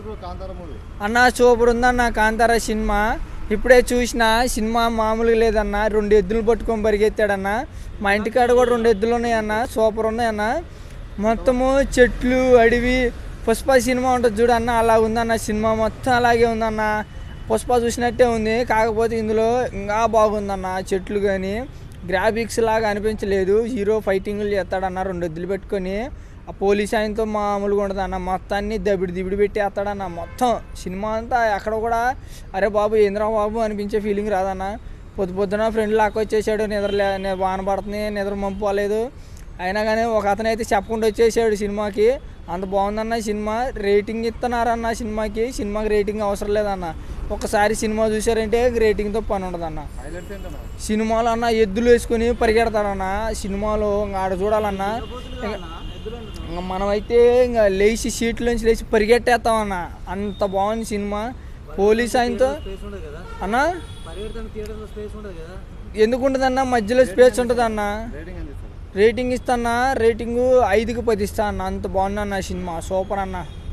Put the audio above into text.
bro Kantara movie అన్న super ఉందన్న Kantara cinema ఇప్పుడే చూసిన సినిమా మామూలుగా లేదన్న రెండు ఎద్దులు పట్టుకొని పరిగెత్తాడన్న మా ఇంటికాడ కూడా రెండు ఎద్దులు ఉన్నాయన్న సూపర్ ఉన్నాయన్న మొత్తము చెట్లు అడవి పుష్ప సినిమా ఉంటుంది చూడు అన్న అలా ఉందన్న సినిమా మొత్తం అలాగే ఉందన్న పుష్ప చూసినట్టే ఉంది కాకపోతే ఇందులో ఇంకా బాగుందన్న చెట్లు కానీ గ్రాఫిక్స్ లాగా అనిపించలేదు హీరో ఫైటింగ్లు చేస్తాడన్న రెండు ఎద్దులు పెట్టుకొని ఆ పోలీస్ ఆయనతో మామూలుగా ఉండదు అన్న మొత్తాన్ని దబిడి దిబిడి పెట్టి వేస్తాడన్న మొత్తం సినిమా అంతా ఎక్కడ కూడా అరే బాబు ఏంద్రా బాబు అనిపించే ఫీలింగ్ రాదన్న పొద్దు పొద్దున ఫ్రెండ్ లాక్ వచ్చేసాడు నిద్ర లే నే- వాన పడుతుంది నిద్ర మంపుకోలేదు అయినా కానీ ఒక అతను అయితే చెప్పకుండా వచ్చేసాడు సినిమాకి అంత బాగుందన్న సినిమా రేటింగ్ ఇస్తున్నారన్న సినిమాకి సినిమాకి రేటింగ్ అవసరం లేదన్న ఒకసారి సినిమా చూసారంటే రేటింగ్తో పని ఉండదన్న హైలైట్స్ ఏంటన్నా సినిమాలో అన్న ఎద్దులు వేసుకొని పరిగెడతాడన్న సినిమాలో ఇంకా ఆడ చూడాలన్నా ఇంకా ఇంకా మనమైతే ఇంకా లేచి సీట్ల నుంచి లేచి పరిగెట్టేస్తామన్న అంత బాగుంది సినిమా పోలీస్ ఆయనతో అన్న ఎందుకు ఉంటుంది అన్న మధ్యలో స్పేస్ ఉంటుంది అన్న రేటింగ్ ఎంత ఇస్తారు రేటింగ్ ఇస్తానా రేటింగ్ ఐదుకి పది ఇస్తా అన్న అంత బాగుంది అన్న సినిమా సూపర్ అన్న